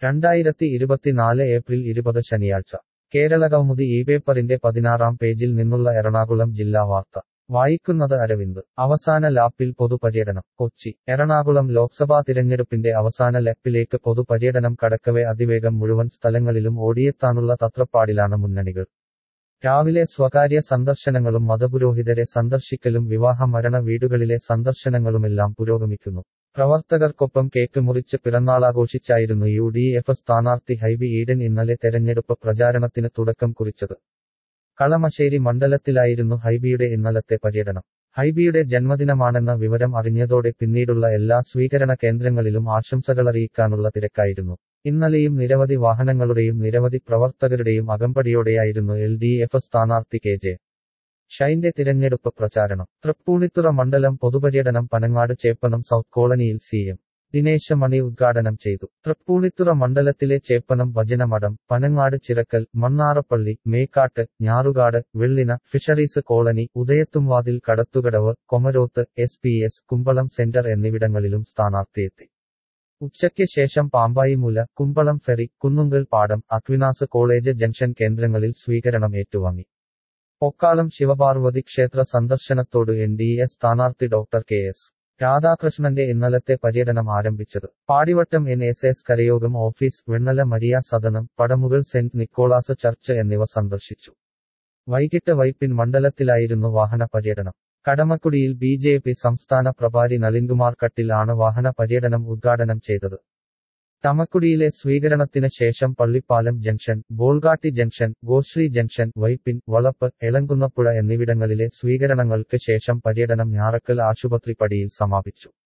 രണ്ടായിരത്തി ഇരുപത്തിനാല് ഏപ്രിൽ ഇരുപത് ശനിയാഴ്ച കേരളകൗമുദി ഈ പേപ്പറിന്റെ പതിനാറാം പേജിൽ നിന്നുള്ള എറണാകുളം ജില്ലാ വാർത്ത വായിക്കുന്നത് അരവിന്ദ് അവസാന ലാപ്പിൽ പൊതുപര്യടനം കൊച്ചി എറണാകുളം ലോക്സഭാ തിരഞ്ഞെടുപ്പിന്റെ അവസാന ലാപ്പിലേക്ക് പൊതുപര്യടനം കടക്കവെ അതിവേഗം മുഴുവൻ സ്ഥലങ്ങളിലും ഓടിയെത്താനുള്ള തത്രപ്പാടിലാണ് മുന്നണികൾ രാവിലെ സ്വകാര്യ സന്ദർശനങ്ങളും മതപുരോഹിതരെ സന്ദർശിക്കലും വിവാഹ മരണ വീടുകളിലെ സന്ദർശനങ്ങളുമെല്ലാം പുരോഗമിക്കുന്നു പ്രവർത്തകർക്കൊപ്പം കേക്ക് മുറിച്ച് പിറന്നാളാഘോഷിച്ചായിരുന്നു യു ഡി എഫ് സ്ഥാനാർത്ഥി ഹൈബി ഈഡൻ ഇന്നലെ തെരഞ്ഞെടുപ്പ് പ്രചാരണത്തിന് തുടക്കം കുറിച്ചത് കളമശ്ശേരി മണ്ഡലത്തിലായിരുന്നു ഹൈബിയുടെ ഇന്നലത്തെ പര്യടനം ഹൈബിയുടെ ജന്മദിനമാണെന്ന വിവരം അറിഞ്ഞതോടെ പിന്നീടുള്ള എല്ലാ സ്വീകരണ കേന്ദ്രങ്ങളിലും ആശംസകളറിയിക്കാനുള്ള തിരക്കായിരുന്നു ഇന്നലെയും നിരവധി വാഹനങ്ങളുടെയും നിരവധി പ്രവർത്തകരുടെയും അകമ്പടിയോടെയായിരുന്നു എൽ ഡി എഫ് സ്ഥാനാർത്ഥി കെ ജെ ഷൈന്റെ തിരഞ്ഞെടുപ്പ് പ്രചാരണം തൃപ്പൂണിത്തുറ മണ്ഡലം പൊതുപര്യടനം പനങ്ങാട് ചേപ്പനം സൗത്ത് കോളനിയിൽ സി എം ദിനേശ മണി ഉദ്ഘാടനം ചെയ്തു തൃപ്പൂണിത്തുറ മണ്ഡലത്തിലെ Cheppanam Bhajanamadam Panangad Chirakkal Mannarappally Mekkad Njarukad Vellina fisheries colony Udayathumvathil Kadathukadavu Komaroth S P S Kumbalam centre എന്നിവിടങ്ങളിലും സ്ഥാനാർത്ഥിയെത്തി ഉച്ചയ്ക്ക് ശേഷം പാമ്പായിമൂല കുമ്പളം ഫെറി കുന്നുങ്കൽ പാടം അക്വിനാസ് കോളേജ് ജംഗ്ഷൻ കേന്ദ്രങ്ങളിൽ സ്വീകരണം ഏറ്റുവാങ്ങി പൊക്കാലം ശിവപാർവതി ക്ഷേത്ര സന്ദർശനത്തോട് എൻ ഡി എ സ്ഥാനാർത്ഥി ഡോക്ടർ കെ എസ് രാധാകൃഷ്ണന്റെ ഇന്നലത്തെ പര്യടനം ആരംഭിച്ചത് പാടിവട്ടം എൻ എസ് എസ് കരയോഗം office Vennala Maria Sadanam Padamugal saint Nicholas church എന്നിവ സന്ദർശിച്ചു വൈകിട്ട് വൈപ്പിൻ മണ്ഡലത്തിലായിരുന്നു വാഹന പര്യടനം കടമക്കുടിയിൽ ബി ജെ പി സംസ്ഥാന പ്രഭാരി നളിൻകുമാർ കട്ടിൽ ആണ് വാഹന പര്യടനം ഉദ്ഘാടനം ചെയ്തത് ടമക്കുടിയിലെ സ്വീകരണത്തിന് ശേഷം Pallippalam junction Bolgatty junction Goshree junction Vypin വളപ്പ് എളങ്കുന്നപ്പുഴ എന്നിവിടങ്ങളിലെ സ്വീകരണങ്ങൾക്ക് ശേഷം പര്യടനം ഞാറക്കൽ ആശുപത്രി പടിയിൽ സമാപിച്ചു